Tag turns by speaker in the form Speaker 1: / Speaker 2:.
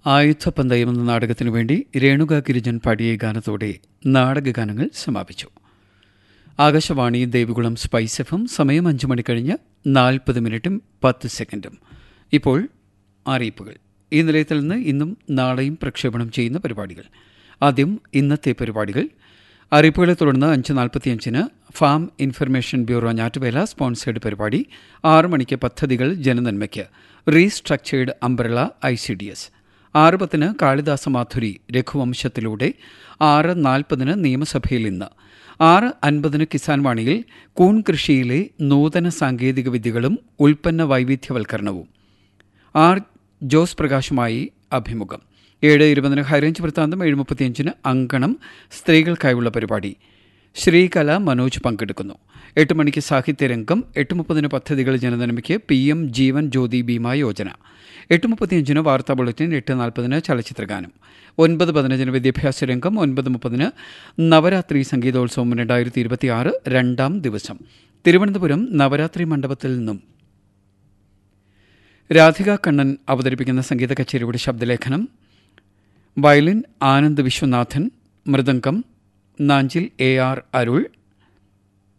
Speaker 1: ആയുധപന്തയം എന്ന നാടകത്തിനു വേണ്ടി രേണുക ഗിരിജൻ പാടിയ ഗാനത്തോടെ നാടകഗാനങ്ങൾ സമാപിച്ചു ആകാശവാണി ദേവികുളം സ്പൈസ് എഫും സമയം അഞ്ചു മണി കഴിഞ്ഞ് നാൽപ്പത് മിനിറ്റും പത്ത് സെക്കൻഡും ഇപ്പോൾ അറിയിപ്പുകൾ ഈ നിലയത്തിൽ നിന്ന് ഇന്നും നാളെയും പ്രക്ഷേപണം ചെയ്യുന്ന പരിപാടികൾ ആദ്യം ഇന്നത്തെ പരിപാടികൾ അറിയിപ്പുകളെ തുടർന്ന് അഞ്ച് നാൽപ്പത്തിയഞ്ചിന് ഫാം ഇൻഫർമേഷൻ ബ്യൂറോ ഞാറ്റുവേല സ്പോൺസേഡ് പരിപാടി ആറ് മണിക്ക് പദ്ധതികൾ ജനനന്മയ്ക്ക് restructured umbrella I C D S ആറ് പത്തിന് കാളിദാസ മാധുരി രഘുവംശത്തിലൂടെ ആറ് നാൽപ്പതിന് നിയമസഭയിൽ ഇന്ന് ആറ് അൻപതിന് കിസാൻ വാണിയിൽ കൂൺ കൃഷിയിലെ നൂതന സാങ്കേതിക വിദ്യകളും ഉൽപ്പന്ന വൈവിധ്യവൽക്കരണവും ആർ ജോസ് പ്രകാശുമായി അഭിമുഖം ഏഴ് ഇരുപതിന് ഹൈറേഞ്ച് വൃത്താന്തം ഏഴ് മുപ്പത്തിയഞ്ചിന് അങ്കണം സ്ത്രീകൾക്കായുള്ള പരിപാടി ശ്രീകല മനോജ് പങ്കെടുക്കുന്നു എട്ട് മണിക്ക് സാഹിത്യരംഗം എട്ട് മുപ്പതിന് പദ്ധതികൾ ജനനന്മയ്ക്ക് പി എം ജീവൻ ജ്യോതി ബീമ യോജന എട്ട് മുപ്പത്തിയഞ്ചിന് വാർത്താ ബുള്ളറ്റിൻ എട്ട് നാൽപ്പതിന് ചലച്ചിത്രഗാനം ഒൻപത് പതിനഞ്ചിന് വിദ്യാഭ്യാസ രംഗം ഒൻപത് മുപ്പതിന് നവരാത്രി സംഗീതോത്സവം രണ്ടായിരത്തി ഇരുപത്തിയാറ് രണ്ടാം ദിവസം തിരുവനന്തപുരം നവരാത്രി മണ്ഡപത്തിൽ നിന്നും രാധിക കണ്ണൻ അവതരിപ്പിക്കുന്ന സംഗീത കച്ചേരിയുടെ ശബ്ദലേഖനം വയലിൻ ആനന്ദ് വിശ്വനാഥൻ മൃദംഗം നാഞ്ചിൽ എ ആർ അരുൾ